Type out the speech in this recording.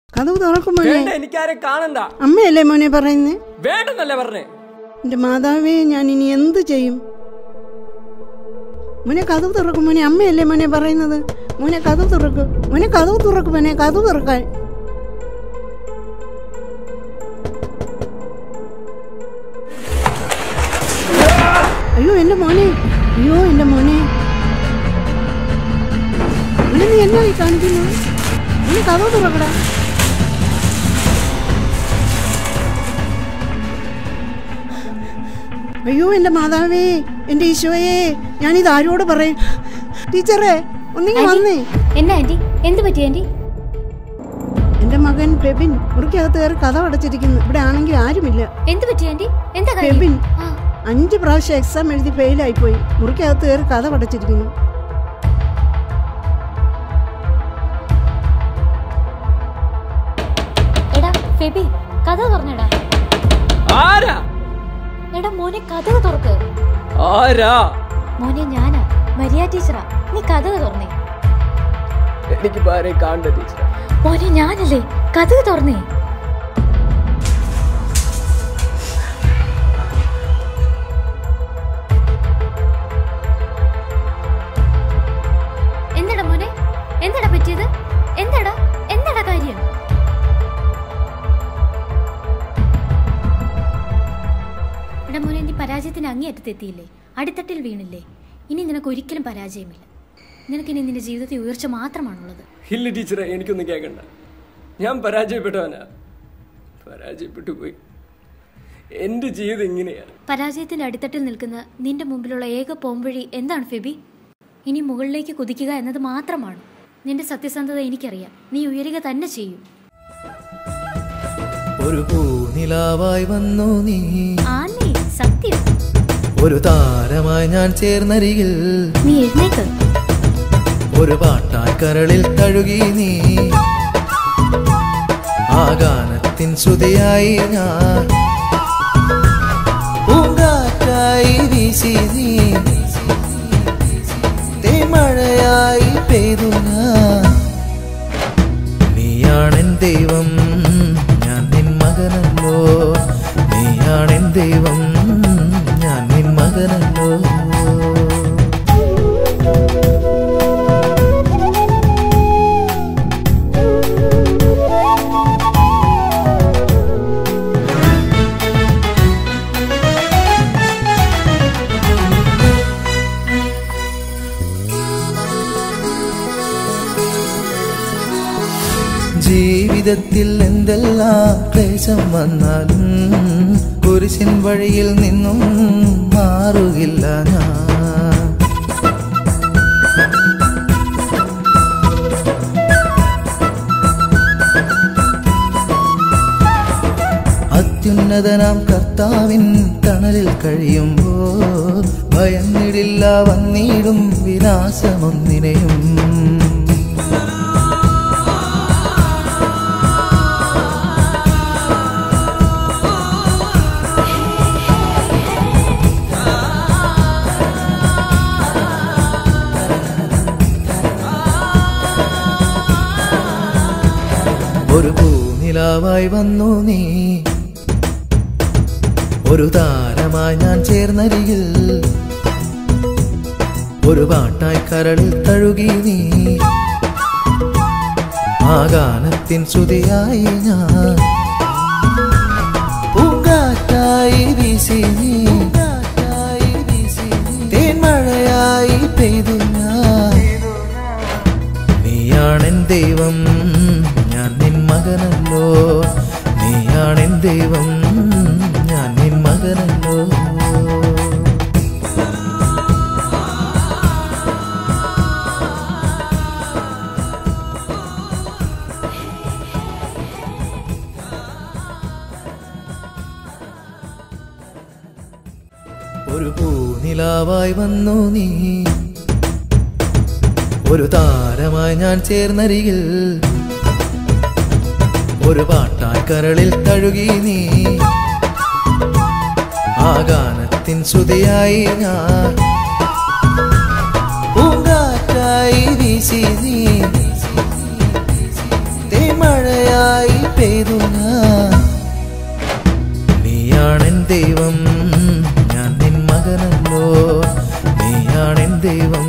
കഥവ് തുറക്കും മോനെ വേണ്ട എനിക്കാരെ കാണണ്ട അമ്മയല്ലേ മോനെ പറയുന്നേ വേണ്ടെന്നല്ലേ പറഞ്ഞേ എന്റെ മാതാവേ ഞാൻ ഇനി എന്ത് ചെയ്യും മോനെ കഥവ് തുറക്കും മോനെ അമ്മയല്ലേ മോനെ പറയുന്നത് മോനെ കഥവ് തുറക്ക് മോനെ കഥവ് തുറക്കും മോനെ കഥവ് തുറക്കാൻ അയ്യോ എന്റെ മോനെ അയ്യോ എന്റെ മോനെ മോനെ നീ എന്നാ ഈ കാണിക്കുന്നു മോനെ കഥവ് തുറക്കടാ അയ്യോ എൻ്റെ മാതാവേ എൻ്റെ ഈശോയെ ഞാനിത് ആരോട് പറയും ടീച്ചറെ ഒന്നിങ്ങി വന്നേ എന്നാ ആന്റി എന്ത് പറ്റി ആന്റി എൻ്റെ മകൻ ഫെബിൻ മുറിക്കകത്ത് കയറി കഥ അടച്ചിരിക്കുന്നു ഇവിടെ ആണെങ്കിൽ ആരുമില്ല എന്ത് പറ്റി ആന്റി എന്താ ഫെബിൻ കാര്യം ആ, അഞ്ച് പ്രാവശ്യം എക്സാം എഴുതി ഫെയിലായിപ്പോയി മുറിക്കകത്ത് കയറി കഥ അടച്ചിരിക്കുന്നു എടാ ഫെബി കഥ തുറന്നെടാ ആരാ എടാ മോനെ കഥ തുറക്ക് ആരാ മോനെ ഞാനാ മരിയ ടീച്ചറാ നീ കഥ തുറന്നേ എനിക്ക് ആരെ കാണണ്ട ടീച്ചർ മോനെ ഞാനല്ലേ കഥ തുറന്നേ എന്താടാ മോനെ എന്താടാ പറ്റിയത് എന്താടാ എന്താടാ കാര്യം എടാ മോനെ നീ പരാജയത്തിന് അങ്ങേയറ്റത്തെത്തിയില്ലേ അടിത്തട്ടിൽ വീണില്ലേ ഇനി നിനക്ക് ഒരിക്കലും പരാജയമില്ല നിനക്കിനി നിന്റെ ജീവിതത്തിൽ ഉയർച്ച മാത്രമാണുള്ളത് ഇല്ല ടീച്ചറെ എനിക്കൊന്നും കേൾക്കണ്ട ഞാൻ പരാജയപ്പെട്ടവനാ പരാജയപ്പെട്ടു പോയി എന്റെ ജീവിതം ഇങ്ങനെയാണ് പരാജയത്തിന്റെ അടിത്തട്ടിൽ നിൽക്കുന്ന നിന്റെ മുമ്പിലുള്ള ഏക പോംവഴി എന്താണ് ഫെബി ഇനി മുകളിലേക്ക് കുതിക്കുക എന്നത് മാത്രമാണ് നിന്റെ സത്യസന്ധത എനിക്കറിയാം നീ ഉയരുക തന്നെ ചെയ്യും ഒരു പൂനിലാവായി വന്നു നീ ആന്നേ സത്യം ഒരു താരമായി ഞാൻ ചേർന്നരികിൽ നീ എഴുന്നേക്ക് ഒരു പാട്ടാൻ കരളിൽ തഴുകി നീ ആ ഗാനത്തിൻ ശ്രുതിയായി ഞാൻ പൂങ്കാറ്റായി വീശി നീ തേമഴയായി പെയ്തു ഞാൻ നീയാണെൻ ദൈവം ഞാൻ നിൻ മകനല്ലോ നീയാണെൻ ദൈവം ഞാൻ നിൻ മകനല്ലോ ജീവിതത്തിൽ എന്തെല്ലാം ക്ലേശം വന്നാലും കുരിശിൻ വഴിയിൽ നിന്നും മാറുകില്ല ഞാൻ അത്യുന്നതനാം കർത്താവിൻ തണലിൽ കഴിയുമ്പോൾ ഭയന്നിടില്ല വന്നിടും വിനാശമൊന്നിനെയും ഒരു പൂനിലാവായി വന്നു നീ ഒരു താരമായി ഞാൻ ചേർന്നരികിൽ ഒരു പാട്ടായി കരളിൽ തഴുകി നീ ആ ഗാനത്തിൻ ശ്രുതിയായി ഞാൻ പൂങ്കാറ്റായി വീശി നീ തേന്മഴയായി പെയ്തു ഞാൻ നീയാണെൻ ദൈവം ഞാൻ നിൻ മകനല്ലോ നീയാണെൻ ദൈവം ഞാൻ നിൻ മകനല്ലോ ഒരു പൂനിലാവായി വന്നു നീ ഒരു താരമായി ഞാൻ ചേർന്നരികിൽ ഒരു പാട്ടാൻ കരളിൽ തഴുകി നീ ആ ഗാനത്തിൻ ശ്രുതിയായി ഞാൻ പൂങ്കാറ്റായി വീശി നീ തേമഴയായി ചെയ്തു ഞാൻ നീയാണെൻ ദൈവം ഞാൻ നിൻ മകനല്ലോ നീയാണെൻ ദൈവം